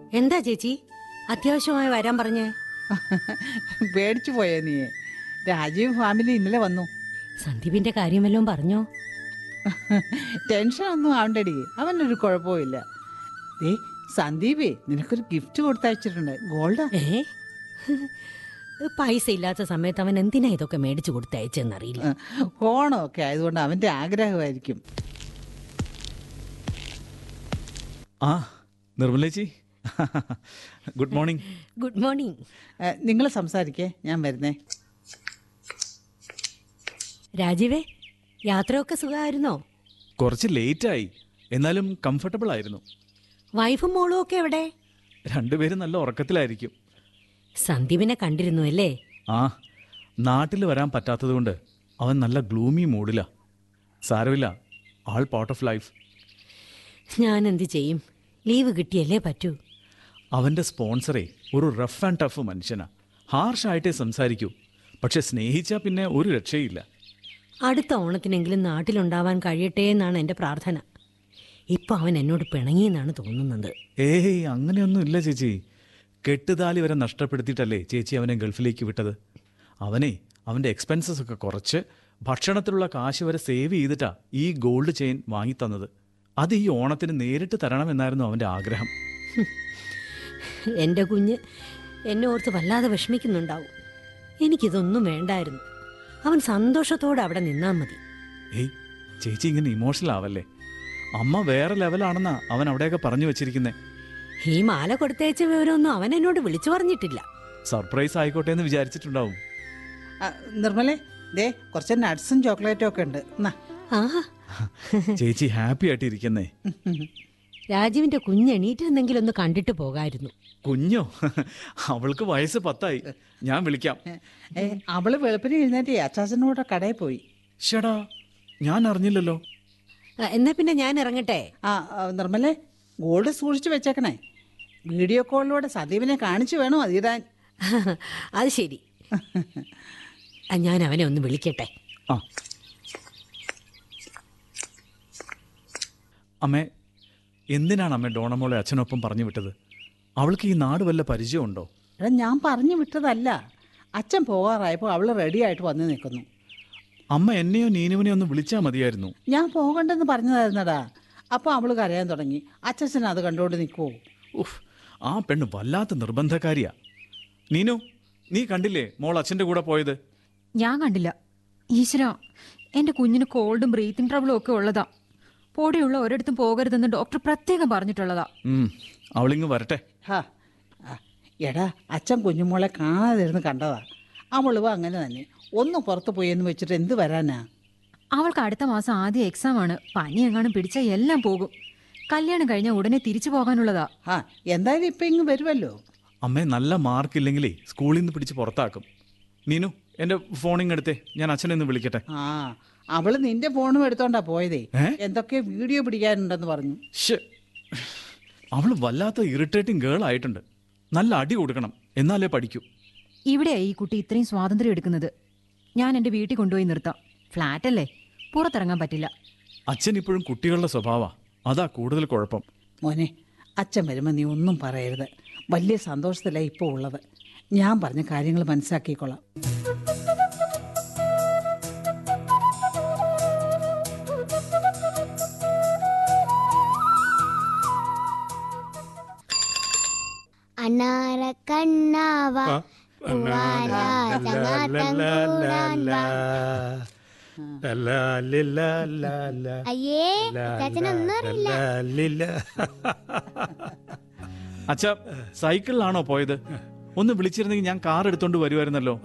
എന്താ ചേച്ചി അത്യാവശ്യമായി വരാൻ പറഞ്ഞേ പേടിച്ചു പോയോ നീ രാജീവ് ഫാമിലി ഇന്നലെ വന്നു സന്ദീപിന്റെ കാര്യം വല്ലതും പറഞ്ഞോ ടെൻഷൻ ഒന്നും ആവണ്ടടി അവനൊരു കുഴപ്പമില്ല ദേ സന്ദീപേ നിനക്കൊരു ഗിഫ്റ്റ് കൊടുത്തയച്ചിട്ടുണ്ട് ഗോൾഡാ ഏ പൈസ ഇല്ലാത്ത സമയത്ത് അവൻ എന്തിനാ ഇതൊക്കെ മേടിച്ചു കൊടുത്തയച്ചെന്നറിയില്ല ഓണമൊക്കെ ആയതുകൊണ്ട് അവന്റെ ആഗ്രഹമായിരിക്കും ആ നിർമ്മലേച്ചി ഗുഡ് മോർണിംഗ് ഗുഡ് മോർണിംഗ് നിങ്ങൾ സംസാരിക്കേ ഞാൻ വരുന്നേ രാജീവേ യാത്രയൊക്കെ സുഖമായിരുന്നോ കുറച്ച് ലേറ്റായി എന്നാലും കംഫർട്ടബിൾ ആയിരുന്നു വൈഫും മോളും ഒക്കെ എവിടെ രണ്ടുപേരും നല്ല ഉറക്കത്തിലായിരിക്കും സന്ദീപിനെ കണ്ടിരുന്നു അല്ലേ ആ നാട്ടിൽ വരാൻ പറ്റാത്തതുകൊണ്ട് അവൻ നല്ല ഗ്ലൂമി മൂഡിലാ സാരമില്ല ആൾ പാർട്ട് ഓഫ് ലൈഫ് ഞാൻ എന്ത് ചെയ്യും ലീവ് കിട്ടിയല്ലേ പറ്റൂ അവൻ്റെ സ്പോൺസറെ ഒരു റഫ് ആൻഡ് ടഫ് മനുഷ്യനാ ഹാർഷായിട്ടേ സംസാരിക്കൂ പക്ഷെ സ്നേഹിച്ചാൽ പിന്നെ ഒരു രക്ഷയില്ല അടുത്ത ഓണത്തിനെങ്കിലും നാട്ടിലുണ്ടാവാൻ കഴിയട്ടെ എന്നാണ് എൻ്റെ പ്രാർത്ഥന ഇപ്പൊ അവൻ എന്നോട് പിണങ്ങിയെന്നാണ് തോന്നുന്നത് ഏയ് അങ്ങനെയൊന്നും ഇല്ല ചേച്ചി കെട്ടുതാലി വരെ നഷ്ടപ്പെടുത്തിയിട്ടല്ലേ ചേച്ചി അവനെ ഗൾഫിലേക്ക് വിട്ടത് അവനെ അവൻ്റെ എക്സ്പെൻസസ് ഒക്കെ കുറച്ച് ഭക്ഷണത്തിലുള്ള കാശ് വരെ സേവ് ചെയ്തിട്ടാ ഈ ഗോൾഡ് ചെയിൻ വാങ്ങിത്തന്നത് അത് ഈ ഓണത്തിന് നേരിട്ട് തരണമെന്നായിരുന്നു അവൻ്റെ ആഗ്രഹം എൻ്റെ കുഞ്ഞ് എന്നെ ഓർത്ത് വല്ലാതെ വിഷമിക്കുന്നുണ്ടാവും എനിക്കിതൊന്നും വേണ്ടായിരുന്നു അവൻ സന്തോഷത്തോടെ അവിടെ നിന്നാൽ മതി ഏയ് ചേച്ചി ഇങ്ങനെ ഇമോഷണൽ ആവല്ലേ അമ്മ വേറെ ലെവലാണെന്നാ അവൻ അവിടെയൊക്കെ പറഞ്ഞു വെച്ചിരിക്കുന്നേ ഈ മാല കൊടുത്തയച്ച വിവരമൊന്നും അവൻ എന്നോട് വിളിച്ചു പറഞ്ഞിട്ടില്ല സർപ്രൈസ് ആയിക്കോട്ടെ എന്ന് വിചാരിച്ചിട്ടുണ്ടാവും ആ, നിർമ്മലേ ദേ കുറച്ച് നട്ട്സും ചോക്ലേറ്റും ഒക്കെ ഉണ്ട് എന്നാ ആ ചേച്ചി ഹാപ്പി ആയിട്ട് ഇരിക്കുന്നേ രാജുവിന്റെ കുഞ്ഞ് എണീറ്റിരുന്നെങ്കിൽ ഒന്ന് കണ്ടിട്ട് പോകായിരുന്നു കുഞ്ഞോ അവൾക്ക് വയസ്സ് പത്തായി ഞാൻ വിളിക്കാം ഏ, അവള് വെളുപ്പിന് എഴുന്നേറ്റ് അച്ചാച്ചനോടെ കടയിൽ പോയി ഷടാ ഞാൻ അറിഞ്ഞില്ലല്ലോ ആ, എന്നാ പിന്നെ ഞാൻ ഇറങ്ങട്ടെ ആ ആ, നിർമ്മലേ ഗോൾഡ് സൂക്ഷിച്ചു വെച്ചേക്കണേ വീഡിയോ കോളിലൂടെ സദീപിനെ കാണിച്ചു വേണം അതിടാൻ അത് ശരി ആ, ഞാൻ അവനെ ഒന്ന് വിളിക്കട്ടെ ആ അമ്മേ എന്തിനാണ് അമ്മ ഡോണമോളെ അച്ഛനൊപ്പം പറഞ്ഞു വിട്ടത് അവൾക്ക് ഈ നാട് വല്ല പരിചയമുണ്ടോ എടാ ഞാൻ പറഞ്ഞു വിട്ടതല്ല അച്ഛൻ പോകാറായപ്പോൾ അവൾ റെഡി ആയിട്ട് വന്ന് നിൽക്കുന്നു അമ്മ എന്നെയോ നീനുവിനെയോ ഒന്ന് വിളിച്ചാൽ മതിയായിരുന്നു ഞാൻ പോകണ്ടെന്ന് പറഞ്ഞതായിരുന്നടാ അപ്പോൾ അവൾ കരയാൻ തുടങ്ങി അച്ഛൻ അത് കണ്ടുകൊണ്ട് നിൽക്കുമോ ഉഫ് ആ പെണ്ണ് വല്ലാത്ത നിർബന്ധക്കാരിയാ നീനു നീ കണ്ടില്ലേ മോൾ അച്ഛൻ്റെ കൂടെ പോയത് ഞാൻ കണ്ടില്ല ഈശ്വര എന്റെ കുഞ്ഞിന് കോൾഡും ബ്രീത്തിങ് ട്രബിളും ഒക്കെ ഉള്ളതാ പൊടിയുള്ള ഒരിടത്തും പോകരുതെന്ന് ഡോക്ടർ പ്രത്യേകം പറഞ്ഞിട്ടുള്ളതാ ഉം, അവളിങ്ങ് വരട്ടെ ഹാ ആ, എടാ അച്ഛൻ കുഞ്ഞുമോളെ കാണാതിരുന്ന് കണ്ടതാ അവളും അങ്ങനെ തന്നെ ഒന്ന് പുറത്ത് പോയി എന്ന് വെച്ചിട്ട് എന്ത് വരാനാ അവൾക്ക് അടുത്ത മാസം ആദ്യ എക്സാം ആണ് പനി എങ്ങാനും പിടിച്ചാൽ എല്ലാം പോകും കല്യാണം കഴിഞ്ഞാൽ ഉടനെ തിരിച്ചു പോകാനുള്ളതാ ആ എന്തായാലും ഇപ്പം ഇങ്ങ് വരുമല്ലോ അമ്മേ നല്ല മാർക്ക് ഇല്ലെങ്കിലേ സ്കൂളിൽ നിന്ന് പിടിച്ച് പുറത്താക്കും നീനു എൻ്റെ ഫോണിങ് എടുത്തേ ഞാൻ അച്ഛനെ ഒന്ന് വിളിക്കട്ടെ ആ അവള് നിന്റെ ഫോണും എടുത്തോണ്ടാ പോയതേ ഏ? എന്തൊക്കെ വീഡിയോ പിടിക്കാനുണ്ടെന്ന് പറഞ്ഞു ശ്ശെ. അവള് വല്ലാത്ത ഇറിറ്റേറ്റിംഗ് ഗേൾ ആയിട്ടുണ്ട് നല്ല അടി കൊടുക്കണം എന്നാലേ പഠിക്കൂ ഇവിടെയാ ഈ കുട്ടി ഇത്രയും സ്വാതന്ത്ര്യം എടുക്കുന്നത് ഞാൻ എന്റെ വീട്ടിൽ കൊണ്ടുപോയി നിർത്താം ഫ്ലാറ്റ് അല്ലേ പുറത്തിറങ്ങാൻ പറ്റില്ല അച്ഛൻ ഇപ്പോഴും കുട്ടികളുടെ സ്വഭാവ അതാ കൂടുതൽ കുഴപ്പം മോനെ അച്ഛൻ വരുമ്പോൾ നീ ഒന്നും പറയരുത് വലിയ സന്തോഷത്തിലാണ് ഇപ്പോൾ ഉള്ളത് ഞാൻ പറഞ്ഞ കാര്യങ്ങൾ മനസ്സിലാക്കിക്കോളാം അനാര കണ്ണാവ അയ്യേ ചാച്ചനൊന്നും അറിയില്ല അച്ഛ സൈക്കിളിലാണോ പോയത് ഒന്ന് വിളിച്ചിരുന്നെങ്കിൽ ഞാൻ കാർ എടുത്തോണ്ട് വരുമായിരുന്നല്ലോ